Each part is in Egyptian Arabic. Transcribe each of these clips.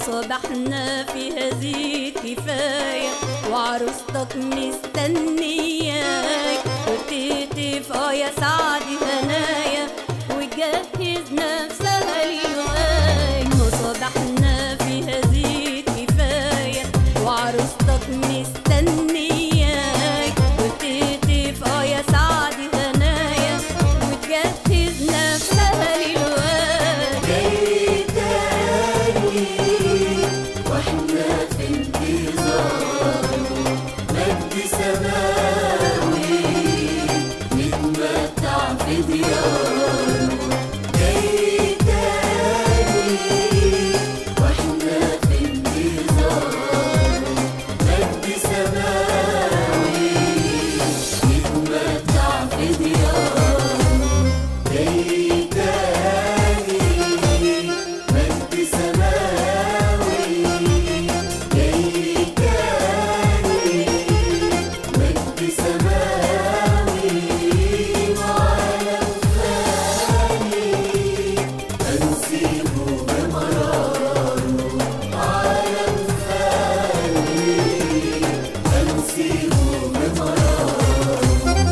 صبحنا فيها زيت كفاية وعروستك مستنياك وتهتف اه يا سعد هنايا وتجهز نفسها للوقاية صبحنا فيها زيت كفاية وعروستك مستنياك وتهتف اه يا سعد هنايا وتجهز نفسها للوقاية جاي تاني واحنا في انتظاره مجد سماوي نتمتع في دياره جاي تاني واحنا في انتظاره مجد سماوي نتمتع في دياره جاي تاني مجد سماوي جاي تاني مجد سماوي وعالم ثاني هنسيبه بمراره عالم ثاني هنسيبه بمراره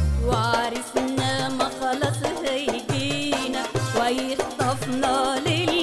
وعرسنا ما خلاص هيجينا ويخطفنا لل